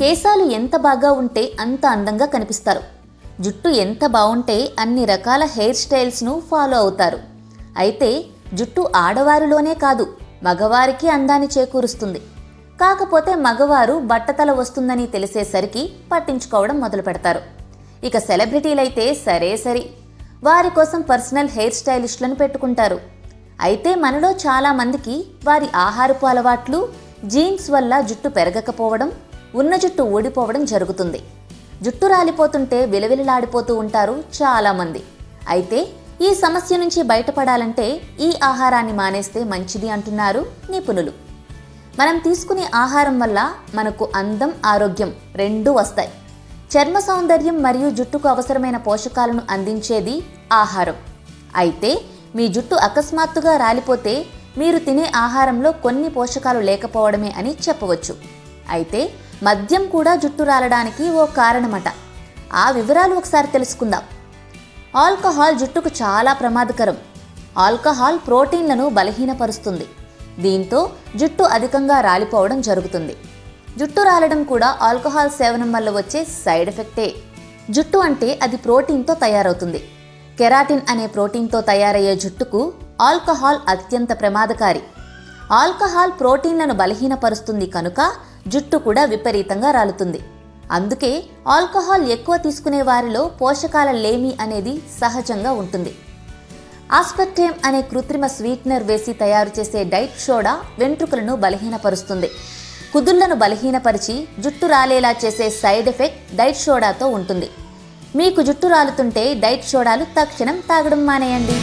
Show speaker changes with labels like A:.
A: కేశాలు ఎంత బాగా ఉంటే అంత అందంగా కనిపిస్తారు జుట్టు ఎంత బాగుంటే అన్ని రకాల హెయిర్ స్టైల్స్ను ఫాలో అవుతారు అయితే జుట్టు ఆడవారిలోనే కాదు మగవారికి అందాన్ని చేకూరుస్తుంది కాకపోతే మగవారు బట్టతల వస్తుందని తెలిసేసరికి పట్టించుకోవడం మొదలు పెడతారు ఇక సెలబ్రిటీలైతే సరే సరి వారి కోసం పర్సనల్ హెయిర్ స్టైలిస్టులను పెట్టుకుంటారు అయితే మనలో చాలా మందికి వారి ఆహారపు అలవాట్లు జీన్స్ వల్ల జుట్టు పెరగకపోవడం ఉన్న జుట్టు ఊడిపోవడం జరుగుతుంది జుట్టు రాలిపోతుంటే విలవిలలాడిపోతూ ఉంటారు చాలామంది అయితే ఈ సమస్య నుంచి బయటపడాలంటే ఈ ఆహారాన్ని మానేస్తే మంచిది అంటున్నారు నిపుణులు మనం తీసుకునే ఆహారం వల్ల మనకు అందం ఆరోగ్యం రెండూ వస్తాయి చర్మ సౌందర్యం మరియు జుట్టుకు అవసరమైన పోషకాలను అందించేది ఆహారం అయితే మీ జుట్టు అకస్మాత్తుగా రాలిపోతే మీరు తినే ఆహారంలో కొన్ని పోషకాలు లేకపోవడమే అని చెప్పవచ్చు అయితే మద్యం కూడా జుట్టు రాలడానికి ఓ కారణమట ఆ వివరాలు ఒకసారి తెలుసుకుందాం ఆల్కహాల్ జుట్టుకు చాలా ప్రమాదకరం ఆల్కహాల్ ప్రోటీన్లను బలహీనపరుస్తుంది దీంతో జుట్టు అధికంగా రాలిపోవడం జరుగుతుంది జుట్టు రాలడం కూడా ఆల్కహాల్ సేవనం వల్ల వచ్చే సైడ్ ఎఫెక్టే జుట్టు అంటే అది ప్రోటీన్తో తయారవుతుంది కెరాటిన్ అనే ప్రోటీన్తో తయారయ్యే జుట్టుకు ఆల్కహాల్ అత్యంత ప్రమాదకారి ఆల్కహాల్ ప్రోటీన్లను బలహీనపరుస్తుంది కనుక జుట్టు కూడా విపరీతంగా రాలుతుంది అందుకే ఆల్కహాల్ ఎక్కువ తీసుకునే వారిలో పోషకాల లేమి అనేది సహజంగా ఉంటుంది ఆస్పర్టేమ్ అనే కృత్రిమ స్వీట్నర్ వేసి తయారు చేసే డైట్ సోడా వెంట్రుకలను బలహీనపరుస్తుంది కుదుళ్లను బలహీనపరిచి జుట్టు రాలేలా చేసే సైడ్ ఎఫెక్ట్ డైట్ సోడాతో ఉంటుంది మీకు జుట్టు రాలుతుంటే డైట్ సోడాలు తక్షణం తాగడం మానేయండి